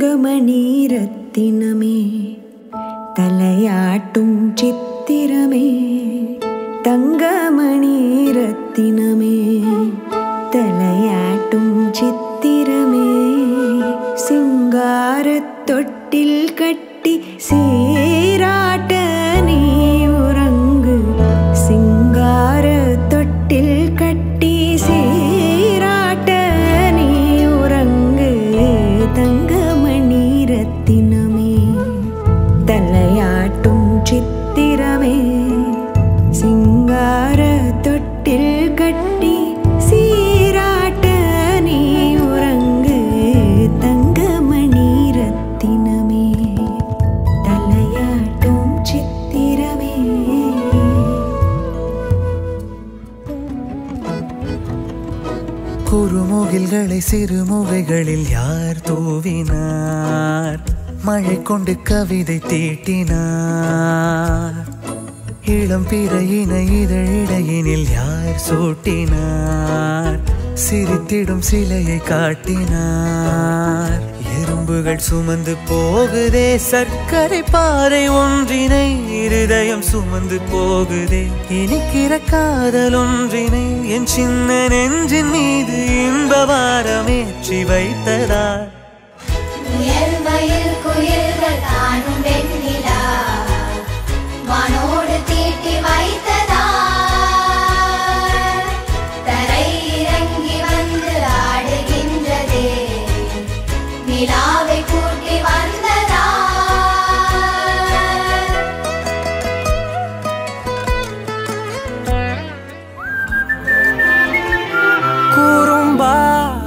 தங்கமணி ரத்தினமே தலையாட்டும் சித்திரமே தங்கமணி ரத்தினமே தலையாட்டும் சித்திரமே சிங்காரத் தொட்டில் கட்டி சீராட்ட நீ உறங்கு சிங்கார தொட்டில் கட்டி சீராட்ட நீ உறங்கு தங்கமணி ரத்தினமே தலையாட்டும் சித்திரமே சிங்கார தொட்டில் கட்டி சீராட்ட நீ உறங்கு தங்கமணி ரத்தினமே தலையாட்டும் சித்திரமே குறுமுகில்களை சிறுமுகைகளில் யார் தூவினார் மழை கொண்டு கவிதை தீட்டினார் இளம் பிறையின இதழிடையினில் யார் சூட்டினார் சிரித்திடும் சிலையை காட்டினார் எறும்புகள் சுமந்து போகுதே சர்க்கரை பாறை ஒன்றினை இருதயம் சுமந்து போகுதே இனிக்கிற காதல் ஒன்றினை என் சின்ன நெஞ்சின் மீது இன்ப வாரமேற்றி வைத்ததார் முயல் மயில் குயில்கள் தானும் வெண்ணிலா வானோடு தீட்டி வைத்ததா தரை இறங்கி வந்து ஆடுகின்றதே நிலாவை கூட்டி வந்ததா குறும்பா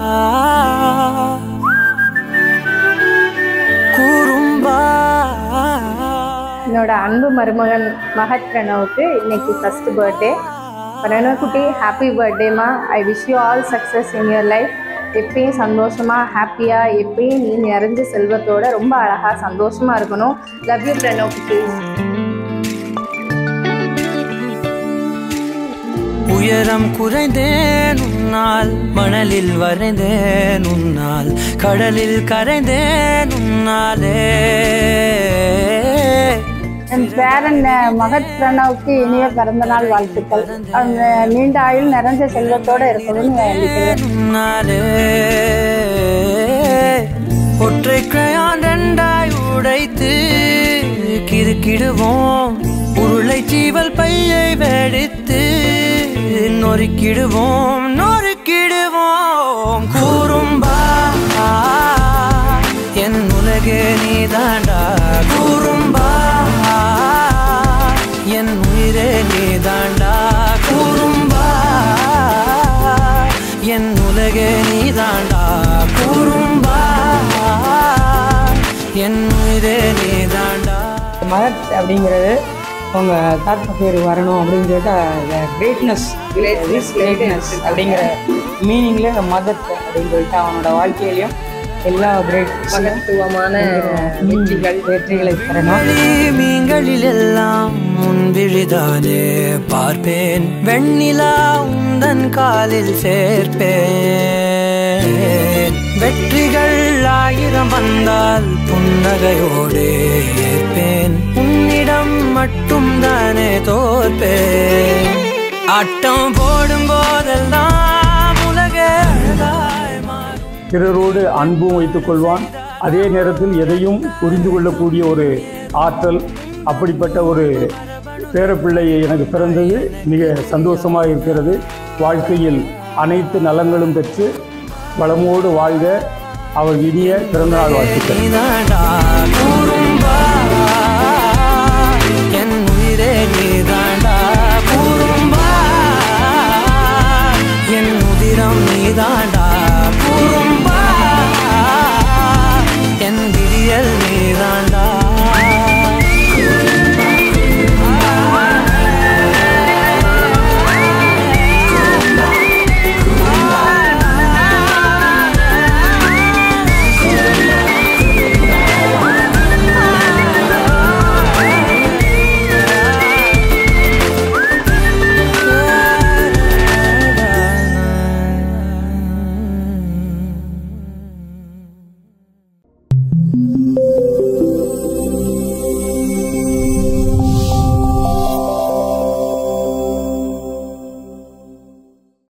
குறும்பா என்னோட அன்பு மருமகன் மகத் பிரணவுக்கு இன்னைக்கு ஃபர்ஸ்ட் பர்த்டே பிரணவக்குட்டி ஹாப்பி பர்த்டேமா I wish you all success in your life எப்பயும் சந்தோஷமா ஹாப்பியாக எப்பயும் நீ நிறைஞ்ச செல்வத்தோட ரொம்ப அழகாக சந்தோஷமா இருக்கணும் லவ் யூ பிரணவக்குட்டி உயரம் குறைந்தேன் உன்னால் மணலில் வரைந்தேன் உன்னால் கடலில் கரைந்தேன் உன்னாலே என் பேரன் மகத் பிரணவுக்கு இனிய பிறந்தநாள் வாழ்த்துக்கள் அந்த நீண்ட ஆயுள் நிறைஞ்ச செல்வத்தோட இருக்கணும்னு வேண்டிக்கிறேன் உன்னாலே ஒற்றை கிரையான் ரெண்டாய் உடைத்து கிறுக்கிடுவோம் உருளை சீவல் பையை வெடித்து நொறுக்கிடுவோம் நொறுக்கிடுவோம் கூறும்பா என் உலகே நீதாண்டா கூறும்பா என் உயிரே நீதாண்டா கூறும்பா என் உலகே நீதாண்டா கூறும்பா என் உயிரே நீதாண்டா மதத் அப்படிங்கிறது அவங்க தாத்தா பேர் வரணும் அப்படின்னு சொல்லிட்டு கிரேட்னஸ் கிரேட்னஸ் அப்படிங்கிற மீனிங்ல இந்த மதத் அப்படின்னு சொல்லிட்டு அவனோட வாழ்க்கையிலையும் எல்லா கிரேட் மகத்துவமான வெற்றிகள் வெற்றிகளை பெறணும் மீன்களில் எல்லாம் முன்விழிதானே பார்ப்பேன் வெண்ணிலா உந்தன் காலில் சேர்ப்பேன் வெற்றிகள் ஆயிரம் வந்தால் புன்னகையோடு ஏற்பேன் உன்னிடம் மட்டும் தானே தோற்பேன் ஆட்டம் போடும் போதெல்லாம் உலக அழகாய் மாறும் பிறரோடு அன்பும் வைத்துக் கொள்வான் அதே நேரத்தில் எதையும் புரிந்து கொள்ளக்கூடிய ஒரு ஆற்றல் அப்படிப்பட்ட ஒரு பேரப்பிள்ளை எனக்கு பிறந்தது மிக சந்தோஷமாக இருக்கிறது வாழ்க்கையில் அனைத்து நலங்களும் பெற்று வளமோடு வாழ்க அவர் இனிய பிறந்தநாள் வாழ்த்துக்கள் நீதாண்டா